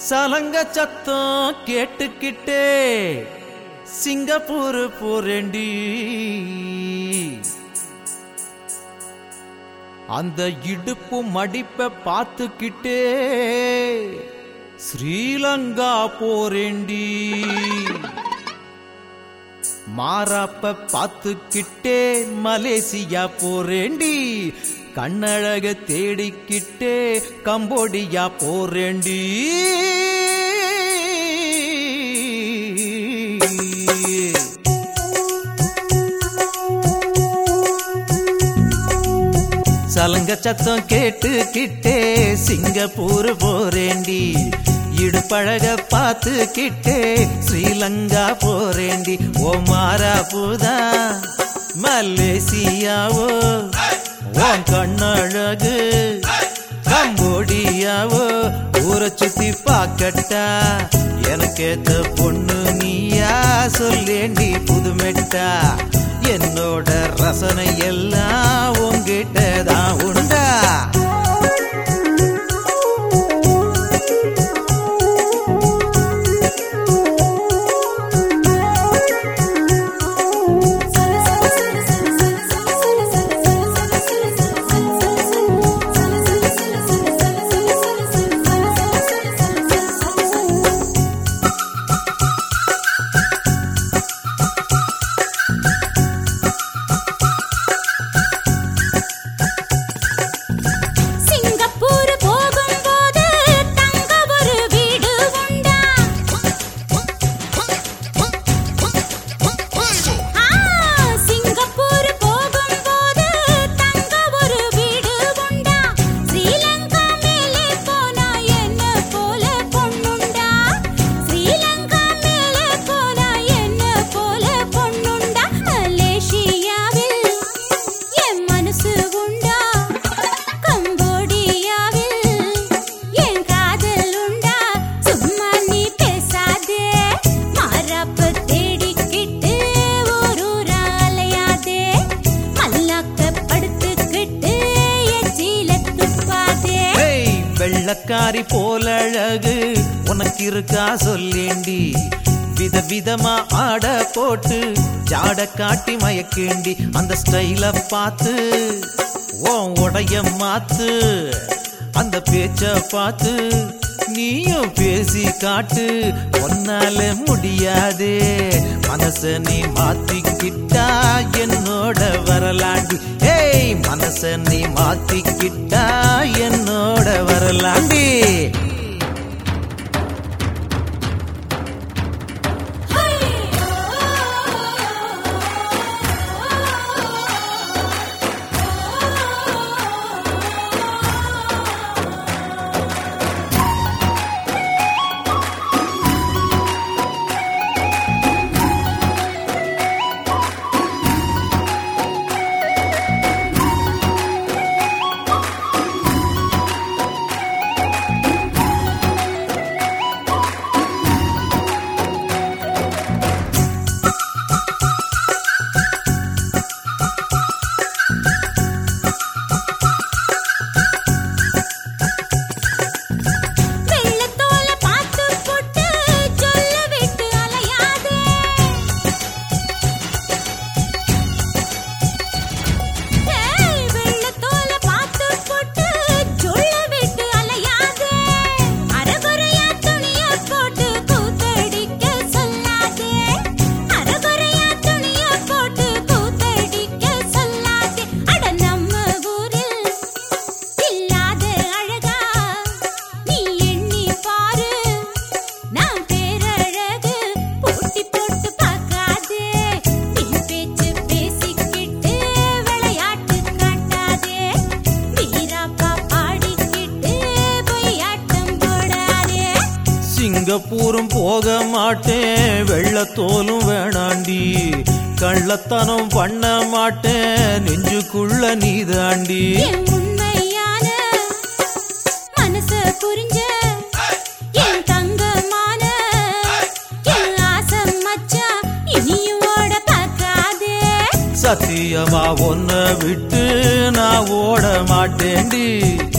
சலங்க சத்தம் கேட்டுக்கிட்டே சிங்கப்பூர் போறேண்டி அந்த இடுப்பு மடிப்பை பார்த்துக்கிட்டே ஸ்ரீலங்கா போறேண்டி மாறாப்ப பார்த்துக்கிட்டே மலேசியா போறேண்டி கண்ணழக தேடிக்கிட்டே கம்போடியா போறேண்டி சலங்க சத்தம் கேட்டுக்கிட்டே சிங்கப்பூர் போறேண்டி இடுப்பழக பார்த்துக்கிட்டே ஸ்ரீலங்கா போறேண்டி ஓ மாறா பூதா மலேசியாவோ உன் கண்ணழகு கம்போடியாவோ ஊரை சுத்தி பார்க்கட்டா எனக்கேத்த பொண்ணு நீயா சொல்லேண்டி புதுமெட்டா என்னோட ரசனை எல்லாம் உங்கிட்ட தான் உண்டா சிங்கப்பூர் போகும்போது தங்க ஒரு வீடு உண்டா ஆ சிங்கப்பூர் போகும்போது தங்க ஒரு வீடு உண்டா ஸ்ரீலங்கா மேலே போனா என்ன போல பொண்ணுண்டா ஸ்ரீலங்கா மேலே போனா என்ன போல பொண்ணுண்டா மலேசியாவில் என் மனசு உண்டா கம்போடியாவில் என் காதல் உண்டா சும்மா நீ பேசாதே மாறாப்ப தேடிக்கிட்டு ஊரூரா அலையாதே மல்லாக்க படுத்துக்கிட்டு எச்சில துப்பாதே ஏய் வெள்ளக்காரி போல அழகு உனக்கு இருக்கா சொல்லேண்டி விதவிதமா ஆட போட்டு ஜாட காட்டி மயக்கேண்டி அந்த ஸ்டைல பார்த்து உன் உடைய மாத்து அந்த பேச்ச பார்த்து நீயும் பேசி காட்டு ஒன்னால முடியாதே மனச நீ மாத்திக்கிட்டா என்னோட வரலாண்டி ஏய் மனச நீ மாத்திக்கிட்டா என்னோட வரலாண்டி வெள்ளத்தோல பார்த்து போட்டு சொல்ல விட்டு அலையாதே ஏய் வெள்ளத்தோல பார்த்து போட்டு சொல்ல விட்டு அலையாதே அரகுறையா துணிய போட்டு கூத்தடிக்க சொல்லாதே அரகுறையா துணிய போட்டு கூத்தடிக்க சொல்லாதே அட நம்ம ஊரில் இல்லாத அழகா நீ எண்ணி பாரு நான் பேரழகு போட்டி போட்டு பார்க்காதே நீ பேச்சு பேசிக்கிட்டு விளையாட்டு காட்டாதே வீராப்பா பாடிக்கிட்டு பொய்யாட்டம் போடாதே சிங்கப்பூரும் போக மாட்டேன் வெள்ளத்தோலும் வேணாண்டி கள்ளத்தனம் பண்ண மாட்டேன் நெஞ்சுக்குள்ள நீதாண்டி என் உண்மையான மனச புரிஞ்ச என் தங்கமான என் ஆசை மச்சான் இனியும் ஓட பார்க்காதே சத்தியமா ஒன்ன விட்டு நான் ஓட மாட்டேன்டி